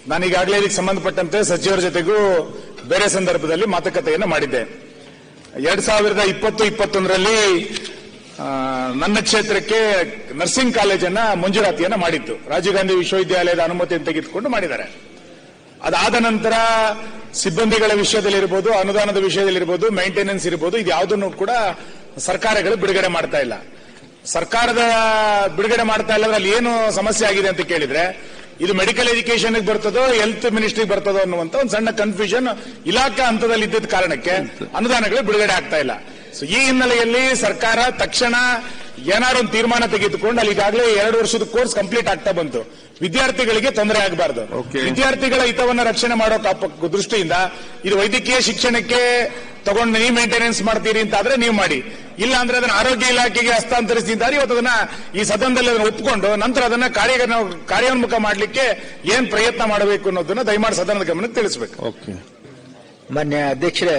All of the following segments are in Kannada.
ನಾನು ಈಗಾಗಲೇ ಇದಕ್ಕೆ ಸಂಬಂಧಪಟ್ಟಂತೆ ಸಚಿವರ ಜೊತೆಗೂ ಬೇರೆ ಸಂದರ್ಭದಲ್ಲಿ ಮಾತುಕತೆಯನ್ನು ಮಾಡಿದ್ದೆ ಎರಡ್ ಸಾವಿರದ ಇಪ್ಪತ್ತು ಇಪ್ಪತ್ತೊಂದರಲ್ಲಿ ಆ, ನನ್ನ ಕ್ಷೇತ್ರಕ್ಕೆ ನರ್ಸಿಂಗ್ ಕಾಲೇಜನ್ನ ಮಂಜೂರಾತಿಯನ್ನ ಮಾಡಿತ್ತು ರಾಜೀವ್ ಗಾಂಧಿ ವಿಶ್ವವಿದ್ಯಾಲಯದ ಅನುಮತಿಯನ್ನು ತೆಗೆದುಕೊಂಡು ಮಾಡಿದ್ದಾರೆ ಅದಾದ ನಂತರ ಸಿಬ್ಬಂದಿಗಳ ವಿಷಯದಲ್ಲಿರ್ಬೋದು ಅನುದಾನದ ವಿಷಯದಲ್ಲಿರ್ಬೋದು ಮೇಂಟೆನೆನ್ಸ್ ಇರ್ಬೋದು ಇದು ಯಾವುದನ್ನು ಕೂಡ ಸರ್ಕಾರಗಳು ಬಿಡುಗಡೆ ಮಾಡ್ತಾ ಇಲ್ಲ ಸರ್ಕಾರದ ಬಿಡುಗಡೆ ಮಾಡ್ತಾ ಇಲ್ಲ ಅಲ್ಲಿ ಏನು ಸಮಸ್ಯೆ ಆಗಿದೆ ಅಂತ ಕೇಳಿದ್ರೆ ಇದು ಮೆಡಿಕಲ್ ಎಜುಕೇಶನ್ ಬರ್ತದೋ ಹೆಲ್ತ್ ಮಿನಿಸ್ಟ್ರಿಗೆ ಬರ್ತದೋ ಅನ್ನುವಂತ ಒಂದು ಸಣ್ಣ ಕನ್ಫ್ಯೂಷನ್ ಇಲಾಖಾ ಹಂತದಲ್ಲಿ ಇದ್ದಿದ್ದ ಕಾರಣಕ್ಕೆ ಅನುದಾನಗಳು ಬಿಡುಗಡೆ ಆಗ್ತಾ ಇಲ್ಲ ಸೊ ಈ ಹಿನ್ನೆಲೆಯಲ್ಲಿ ಸರ್ಕಾರ ತಕ್ಷಣ ಏನಾದ್ರು ಒಂದು ತೀರ್ಮಾನ ತೆಗೆದುಕೊಂಡು ಅಲ್ಲಿ ಈಗಾಗಲೇ ಎರಡು ವರ್ಷದ ಕೋರ್ಸ್ ಕಂಪ್ಲೀಟ್ ಆಗ್ತಾ ಬಂತು ವಿದ್ಯಾರ್ಥಿಗಳಿಗೆ ತೊಂದರೆ ಆಗಬಾರದು Okay. ವಿದ್ಯಾರ್ಥಿಗಳ ಹಿತವನ್ನ ರಕ್ಷಣೆ ಮಾಡೋ ಕಾಪ- ದೃಷ್ಟಿಯಿಂದ ಇದು ವೈದ್ಯಕೀಯ ಶಿಕ್ಷಣಕ್ಕೆ ತಗೊಂಡು ನೀವು ಮೇಂಟೆನೆನ್ಸ್ ಮಾಡ್ತೀರಿ ಅಂತ ಆದ್ರೆ ನೀವು ಮಾಡಿ ಇಲ್ಲ ಅಂದ್ರೆ ಅದನ್ನ ಆರೋಗ್ಯ ಇಲಾಖೆಗೆ ಹಸ್ತಾಂತರಿಸಿದ್ದಾರೆ ಇವತ್ತು ಅದನ್ನ ಈ ಸದನದಲ್ಲಿ ಅದನ್ನ ಒಪ್ಪಿಕೊಂಡು ನಂತರ ಅದನ್ನ ಕಾರ್ಯ ಕಾರ್ಯೋನ್ಮುಖ ಮಾಡಲಿಕ್ಕೆ ಏನ್ ಪ್ರಯತ್ನ ಮಾಡಬೇಕು ಅನ್ನೋದನ್ನ ದಯಮಾಡಿ ಸದನದ ಗಮನಕ್ಕೆ ತಿಳಿಸಬೇಕು ಓಕೆ ಮಾನ್ಯ ಅಧ್ಯಕ್ಷರೇ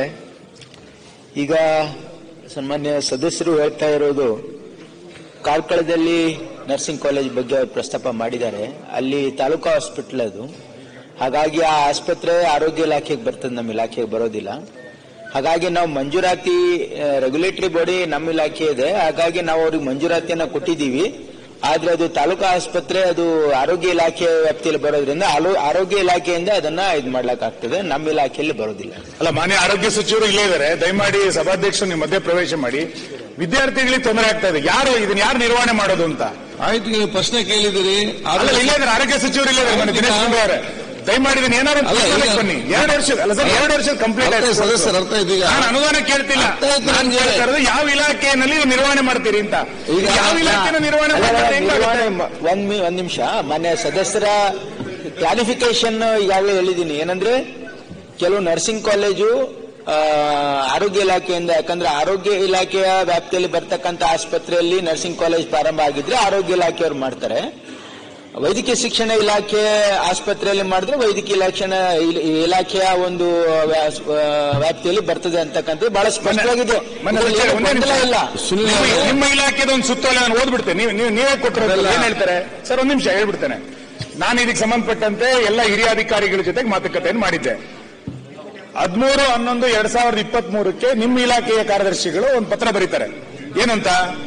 ಈಗ ಸನ್ಮಾನ್ಯ ಸದಸ್ಯರು ಹೇಳ್ತಾ ಇರೋದು ಕಾರ್ಕಳದಲ್ಲಿ ನರ್ಸಿಂಗ್ ಕಾಲೇಜ್ ಬಗ್ಗೆ ಅವ್ರು ಪ್ರಸ್ತಾಪ ಮಾಡಿದ್ದಾರೆ ಅಲ್ಲಿ ತಾಲೂಕಾ ಹಾಸ್ಪಿಟಲ್ ಅದು ಹಾಗಾಗಿ ಆ ಆಸ್ಪತ್ರೆ ಆರೋಗ್ಯ ಇಲಾಖೆಗೆ ಬರ್ತದೆ ನಮ್ಮ ಇಲಾಖೆಗೆ ಬರೋದಿಲ್ಲ ಹಾಗಾಗಿ ನಾವು ಮಂಜೂರಾತಿ ರೆಗ್ಯುಲೇಟರಿ ಬಾಡಿ ನಮ್ಮ ಇಲಾಖೆ ಇದೆ ಹಾಗಾಗಿ ನಾವು ಅವ್ರಿಗೆ ಮಂಜೂರಾತಿಯನ್ನ ಕೊಟ್ಟಿದ್ದೀವಿ ಆದ್ರೆ ಅದು ತಾಲೂಕಾ ಆಸ್ಪತ್ರೆ ಅದು ಆರೋಗ್ಯ ಇಲಾಖೆ ವ್ಯಾಪ್ತಿಯಲ್ಲಿ ಬರೋದ್ರಿಂದ ಆಲೋ- ಆರೋಗ್ಯ ಇಲಾಖೆಯಿಂದ ಅದನ್ನ ಇದು ಮಾಡ್ಲಿಕ್ಕಾಗ್ತದೆ ನಮ್ಮ ಇಲಾಖೆಯಲ್ಲಿ ಬರೋದಿಲ್ಲ ಅಲ್ಲ ಮಾನ್ಯ ಆರೋಗ್ಯ ಸಚಿವರು ಇಲ್ಲೇ ಇದ್ದಾರೆ ದಯಮಾಡಿ ಸಭಾಧ್ಯಕ್ಷರು ನಿಮ್ಮ ಮಧ್ಯೆ ಪ್ರವೇಶ ಮಾಡಿ ವಿದ್ಯಾರ್ಥಿಗಳಿಗೆ ತೊಂದರೆ ಆಗ್ತಾ ಇದೆ ಯಾರು ಇದನ್ನ ಯಾರು ನಿರ್ವಹಣೆ ಮಾಡೋದು ಅಂತ ಆಯ್ತು ನೀವು ಪ್ರಶ್ನೆ ಕೇಳಿದಿರಿ ಅಲ್ಲ ಇಲ್ಲೇ ಇದ್ದಾರೆ ಆರೋಗ್ಯ ಸಚಿವರು ಇಲ್ಲೇ ಇದ್ದಾರೆ ಮನೆ ದಿನೇಶ್ ಗುಂಡೂರಾವ್ ಅವರೇ. ದಯಮಾಡಿ ಇದನ್ನ ಏನಾದ್ರು ಅಲ್ಲ, ತೀರ್ಮಾನಕ್ಕೆ ಈಗ- ಬನ್ನಿ ಎರಡು ವರ್ಷ ಅಲ್ಲ ಸರ್ ಎರಡು ವರ್ಷ ಕಂಪ್ಲೀಟ್ ಅರ್ಥ ಆಯ್ತು ಸದಸ್ಯರ ಅರ್ಥ ಆಯ್ತು ಈಗ. ನಾನು ಅನುದಾನ ಕೇಳ್ತಿಲ್ಲ ಅರ್ಥ ಆಯ್ತು ನಾನು ನನ್ಗೆ. ಕೇಳ್ತಾ ಇರೋದು ಯಾವ ಇಲಾಖೆಯಲ್ಲಿ ನೀವು ನಿರ್ವಹಣೆ ಮಾಡ್ತೀರಿ ಅಂತ ಈಗ ಯಾವ ಇಲಾಖೆನ ನಿರ್ವಹಣೆ ಅಲ್ಲ, ಮಾಡ್ತಾರೆ ಅಲ್ಲ, ಹೆಂಗಾಗುತ್ತೆ? ನಿರ್ವಹಣೆ ಮ- ಒಂದ್ ಮಿ- ಒಂದ್ ನಿಮಿಷ ಮಾನ್ಯ ಸದಸ್ಯರ ಕ್ಲಾರಿಫಿಕೇಶನ್ ಈಗಾಗಲೇ ಹೇಳಿದ್ದೀನಿ ಏನಂದ್ರೆ ಕೆಲವು ನರ್ಸಿಂಗ್ ಕಾಲೇಜು ಆ, ಆರೋಗ್ಯ ಇಲಾಖೆಯಿಂದ ಯಾಕಂದ್ರೆ ಆರೋಗ್ಯ ಇಲಾಖೆಯ ವ್ಯಾಪ್ತಿಯಲ್ಲಿ ಬರ್ತಕ್ಕಂಥ ಆಸ್ಪತ್ರೆಯಲ್ಲಿ ನರ್ಸಿಂಗ್ ಕಾಲೇಜ್ ಪ್ರಾರಂಭ ಆಗಿದ್ರೆ ಆರೋಗ್ಯ ಇಲಾಖೆಯವರು ಮಾಡ್ತಾರೆ ವೈದ್ಯಕೀಯ ಶಿಕ್ಷಣ ಇಲಾಖೆ ಆಸ್ಪತ್ರೆಯಲ್ಲಿ ಮಾಡಿದ್ರೆ ವೈದ್ಯಕೀಯ ಇಲಾಖೆ ಇಲಾಖೆಯ ಒಂದು ವ್ಯಾ- ವ್ಯಾಪ್ತಿಯಲ್ಲಿ ಬರ್ತದೆ ಅಂತಕ್ಕಂಥದ್ದು ಬಹಳ ಸ್ಪಷ್ಟವಾಗಿದೆ ಮನೆ ಇದ್ರಲ್ಲಿ ಸಚಿವರು, ಏನು ಒಂದೇ ನಿಮಿಷ. ಗೊಂದಲ ಇಲ್ಲ ಸುನಿಲ್ ನಿಮ್ಮ- ಅವರೇ. ನಿಮ್ಮ ಇಲಾಖೆದ ಒಂದು ಸುತ್ತೋಲೆ ನಾನು ಓದ್ಬಿಡ್ತೇನೆ ನೀವು ನೀವು- ನೀವೇ ಕೊಟ್ಟಿರೋದು ಅದೆಲ್ಲ- ಏನ್ ಹೇಳ್ತಾರೆ ಸರ್ ಒಂದ್ ನಿಮಿಷ ಹೇಳ್ಬಿಡ್ತೇನೆ ನಾನು ಇದಕ್ಕೆ ಸಂಬಂಧಪಟ್ಟಂತೆ ಎಲ್ಲ ಹಿರಿಯ ಅಧಿಕಾರಿಗಳ ಜೊತೆಗೆ ಮಾತುಕತೆಯನ್ನು ಮಾಡಿದ್ದೆ ಹದಿಮೂರು ಹನ್ನೊಂದು ಎರಡ್ ಸಾವಿರದ ಇಪ್ಪತ್ತ್ ಮೂರಕ್ಕೆ ನಿಮ್ಮ ಇಲಾಖೆಯ ಕಾರ್ಯದರ್ಶಿಗಳು ಒಂದು ಪತ್ರ ಬರೀತಾರೆ ಏನಂತ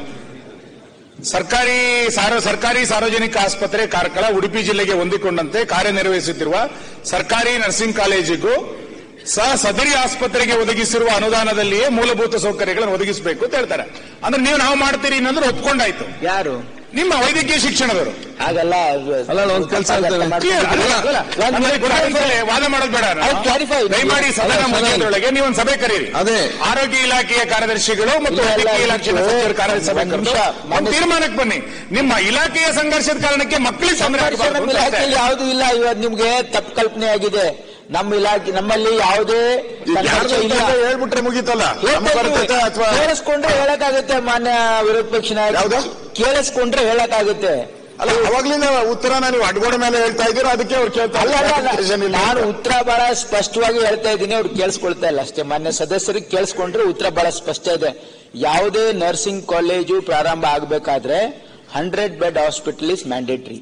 ಸರ್ಕಾರಿ ಸಾರ್ವ ಸರ್ಕಾರಿ ಸಾರ್ವಜನಿಕ ಆಸ್ಪತ್ರೆ ಕಾರ್ಕಳ ಉಡುಪಿ ಜಿಲ್ಲೆಗೆ ಹೊಂದಿಕೊಂಡಂತೆ ಕಾರ್ಯನಿರ್ವಹಿಸುತ್ತಿರುವ ಸರ್ಕಾರಿ ನರ್ಸಿಂಗ್ ಕಾಲೇಜಿಗೂ ಸಹ ಸದರಿ ಆಸ್ಪತ್ರೆಗೆ ಒದಗಿಸಿರುವ ಅನುದಾನದಲ್ಲಿಯೇ ಮೂಲಭೂತ ಸೌಕರ್ಯಗಳನ್ನು ಒದಗಿಸಬೇಕು ಅಂತ ಹೇಳ್ತಾರೆ ಅಂದ್ರೆ ನೀವು ನಾವು ಮಾಡ್ತೀರಿ ಅನ್ನೋದ್ರೆ ಒಪ್ಕೊಂಡಾಯ್ತು ಯಾರು ನಿಮ್ಮ ವೈದ್ಯಕೀಯ ಶಿಕ್ಷಣದವರು ಹಾಗಲ್ಲ ಅಲ್ಲ, ಅಲ್ಲ, ಒಂದ್ ಕೆಲ್ಸ ಹೇಳ್ತೇನೆ. Clear, ಅಲ್ಲ, ಅಲ್ಲ, ಒಂದ್ ಅಂದ್ರೆ clarify- clarify ವಾದ ಮಾಡೋದು ಬೇಡ ನಾನು. ಅದು clarify. ದಯಮಾಡಿ ಸದನ ಅಲ್ಲ, ಸದನ- ಮುಗಿಯೋದ್ರೊಳಗೆ ನೀವು ಒಂದು ಸಭೆ ಕರೀರಿ ಅದೇ. ಆರೋಗ್ಯ ಇಲಾಖೆಯ ಕಾರ್ಯದರ್ಶಿಗಳು ಮತ್ತು ಇಲ್ಲ, ಇಲ್ಲ, ವೈದ್ಯಕೀಯ ಇಲಾಖೆಯ ಇದು ಸಚಿವರ ಕಾರ್ಯ ಸಭೆ ಒಂದ್ ಕರೆದು ನಿಮಿಷ, ಒಂದು ಮಾನ್ಯ- ತೀರ್ಮಾನಕ್ಕೆ ಬನ್ನಿ ನಿಮ್ಮ ಇಲಾಖೆಯ ಸಂಘರ್ಷದ ಕಾರಣಕ್ಕೆ ಮಕ್ಕಳಿಗೆ ತೊಂದರೆ ಸಂಘರ್ಷ ಆಗಬಾರ್ದು ನಮ್ಮ ಅಂತ ಅಷ್ಟೇ. ಇಲಾಖೆಯಲ್ಲಿ ಯಾವುದೂ ಇಲ್ಲ ಇವತ್ತು ನಿಮ್ಗೆ ತಪ್ಪು ಕಲ್ಪನೆ ಆಗಿದೆ ನಮ್ಮ ಇಲಾಖೆ ನಮ್ಮಲ್ಲಿ ಯಾವುದೇ ಸಂಘರ್ಷ ಇಲ್ಲ ಹೇಳ್ಬಿಟ್ರೆ ಮುಗೀತಲ್ಲ ಹೇಳ್ತಾ ನಮ್ಮ ಇದ್ದೀವಿ. ಬರ್ತೈತೆ ಅಥವಾ ಕೇಳಿಸ್ಕೊಂಡ್ರೆ ಹೇಳಕ್ಕಾಗುತ್ತೆ ಮಾನ್ಯ ವಿರೋಧ ಪಕ್ಷ ನಾಯಕ ಯಾವ್ದು? ಕೇಳಿಸ್ಕೊಂಡ್ರೆ ಹೇಳಕ್ಕಾಗುತ್ತೆ ಅಲ್ಲ ಅವಾಗ್ಲಿಂದ ಉತ್ತರನ ನೀವು ಅಡ್ಗೋಡೆ ಮೇಲೆ ಹೇಳ್ತಾ ಇದ್ದೀರಾ ಅದಕ್ಕೆ ಅವ್ರು ಕೇಳ್ತಾ ಅಲ್ಲ ಅಲ್ಲ ಅಲ್ಲ ಇದ್ದಾರೆ. ನಾನು ಉತ್ತರ ಬಹಳ ಸ್ಪಷ್ಟವಾಗಿ ಹೇಳ್ತಾ ಇದ್ದೀನಿ ಅವ್ರು ಕೇಳಿಸ್ಕೊಳ್ತಾ ಇಲ್ಲ ಅಷ್ಟೇ ಮಾನ್ಯ ಸದಸ್ಯರಿಗೆ ಕೇಳಿಸ್ಕೊಂಡ್ರೆ ಉತ್ತರ ಬಹಳ ಸ್ಪಷ್ಟ ಇದೆ ಯಾವುದೇ ನರ್ಸಿಂಗ್ ಕಾಲೇಜು ಪ್ರಾರಂಭ ಆಗಬೇಕಾದ್ರೆ hundred bed hospital is mandatory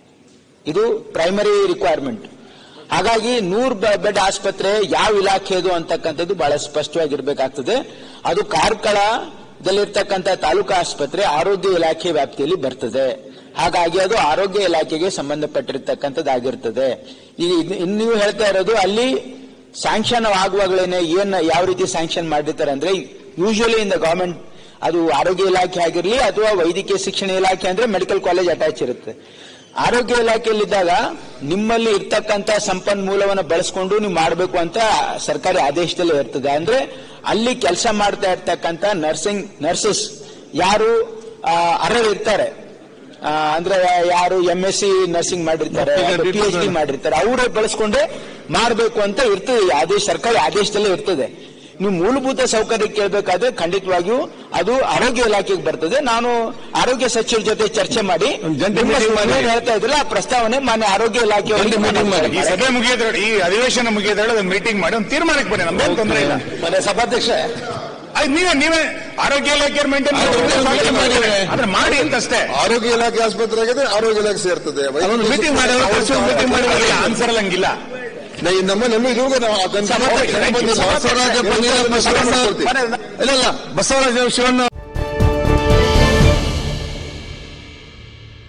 ಇದು ಪ್ರೈಮರಿ ರಿಕ್ವೈರ್ಮೆಂಟ್ ಹಾಗಾಗಿ ನೂರ್ ಬೆಡ್ ಆಸ್ಪತ್ರೆ ಯಾವ ಇಲಾಖೆದು ಅಂತಕ್ಕಂಥದ್ದು ಬಹಳ ಸ್ಪಷ್ಟವಾಗಿರ್ಬೇಕಾಗ್ತದೆ ಅದು ಕಾರ್ಕಳದಲ್ಲಿರ್ತಕ್ಕಂಥ ತಾಲೂಕಾ ಆಸ್ಪತ್ರೆ ಆರೋಗ್ಯ ಇಲಾಖೆ ವ್ಯಾಪ್ತಿಯಲ್ಲಿ ಬರ್ತದೆ ಹಾಗಾಗಿ ಅದು ಆರೋಗ್ಯ ಇಲಾಖೆಗೆ ಸಂಬಂಧಪಟ್ಟಿರ್ತಕ್ಕಂಥದ್ದಾಗಿರ್ತದೆ ಈ ಇದ್- ಇನ್ನು ನೀವು ಹೇಳ್ತಾ ಇರೋದು ಅಲ್ಲಿ ಸ್ಯಾಂಕ್ಷನ್ ಆಗುವಾಗಲೇನೆ ಏನ್ ಯಾವ ರೀತಿ ಸ್ಯಾಂಕ್ಷನ್ ಮಾಡಿರ್ತಾರೆ ಅಂದ್ರೆ ಯೂಶುವಲಿ ಇನ್ ದ ಗವರ್ಮೆಂಟ್ ಅದು ಆರೋಗ್ಯ ಇಲಾಖೆ ಆಗಿರಲಿ ಅಥವಾ ವೈದ್ಯಕೀಯ ಶಿಕ್ಷಣ ಇಲಾಖೆ ಅಂದ್ರೆ ಮೆಡಿಕಲ್ ಕಾಲೇಜ್ ಅಟ್ಯಾಚ್ ಇರುತ್ತೆ ಆರೋಗ್ಯ ಇಲಾಖೆಯಲ್ಲಿದ್ದಾಗ ನಿಮ್ಮಲ್ಲಿ ಇರ್ತಕ್ಕಂಥ ಸಂಪನ್ಮೂಲವನ್ನು ಬಳಸ್ಕೊಂಡು ನೀವು ಮಾಡಬೇಕು ಅಂತ ಸರ್ಕಾರಿ ಆದೇಶದಲ್ಲಿ ಇರ್ತದೆ ಅಂದ್ರೆ ಅಲ್ಲಿ ಕೆಲಸ ಮಾಡ್ತಾ ಇರ್ತಕ್ಕಂಥ ನರ್ಸಿಂಗ್ ನರ್ಸಸ್ ಯಾರು ಆ, ಅರ್ಹರು ಇರ್ತಾರೆ ಆ, ಅಂದ್ರೆ ಯಾರು ಎಂ ಎಸ್ ಸಿ ನರ್ಸಿಂಗ್ ಮಾಡಿರ್ತಾರೆ ಪಿ ಎಚ್ ಡಿ ಮಾಡಿರ್ತಾರೆ ಅವರೇ ಬಳಸ್ಕೊಂಡೆ ಮಾಡಬೇಕು ಅಂತ ಇರ್ತದೆ ಆದೇಶ ಸರ್ಕಾರಿ ಆದೇಶದಲ್ಲೇ ಇರ್ತದೆ ನೀವು ಮೂಲಭೂತ ಸೌಕರ್ಯ ಕೇಳಬೇಕಾದ್ರೆ ಖಂಡಿತವಾಗಿಯೂ ಅದು ಆರೋಗ್ಯ ಇಲಾಖೆಗೆ ಬರ್ತದೆ ನಾನು ಆರೋಗ್ಯ ಸಚಿವರ ಜೊತೆ ಚರ್ಚೆ ಮಾಡಿ ಒಂದು ಜಂಟಿ ನಿಮ್ಮ meeting ಮಾಡಿ. ಏನ್ ಹೇಳ್ತಾ ಇದ್ರಲ್ಲ ಆ ಪ್ರಸ್ತಾವನೆ ಮಾನ್ಯ ಆರೋಗ್ಯ ಇಲಾಖೆ ಜಂಟಿ meeting ಮಾಡಿ. ಈ ಸಭೆ ಮುಗಿಯೋದ್ರೊಳಗೆ ಈ ಅಧಿವೇಶನ ಮುಗಿಯೋದ್ರೊಳಗೆ ಒಂದು ಮೀಟಿಂಗ್ ಮಾಡಿ ಒಂದು ತೀರ್ಮಾನಕ್ಕೆ ಬನ್ನಿ ನಮ್ದೇನು ತೊಂದರೆ ಇಲ್ಲ ಮನೆ ಸಭಾಧ್ಯಕ್ಷ ಆಯ್ತು ನೀವೇ ನೀವೇ ಆರೋಗ್ಯ ಇಲಾಖೆ ಮೇಂಟೈನ್ ಆರೋಗ್ಯ ಇಲಾಖೆ ಮಾಡಿದ್ರೆ. ಆದ್ರೆ ಮಾಡಿ ಅಂತಷ್ಟೇ ಆರೋಗ್ಯ ಇಲಾಖೆ ಆಸ್ಪತ್ರೆ ಆಗಿದೆ ಆರೋಗ್ಯ ಇಲಾಖೆ ಸೇರ್ತದೆ ಅದೊಂದು meeting ಮಾಡಿ, ಅದೊಂದು ಖರ್ಚು meeting ಮಾಡಿ. ಆನ್ಸರ್ ಹಂಗಿಲ್ಲ ನಾ- ನಮ್ಮಲ್ಲಿ ಇದುವರೆಗೂ ನಾವು ಅದನ್ನ ಸಭಾಪತಿ, ಬಂದಿಲ್ಲ. ಬಸವರಾಜ ಪನ್ನೀರಪ್ಪ ಶಿವಣ್ಣ ಇಲ್ಲ ಇಲ್ಲ ಬಸವರಾಜ ಶಿವಣ್ಣ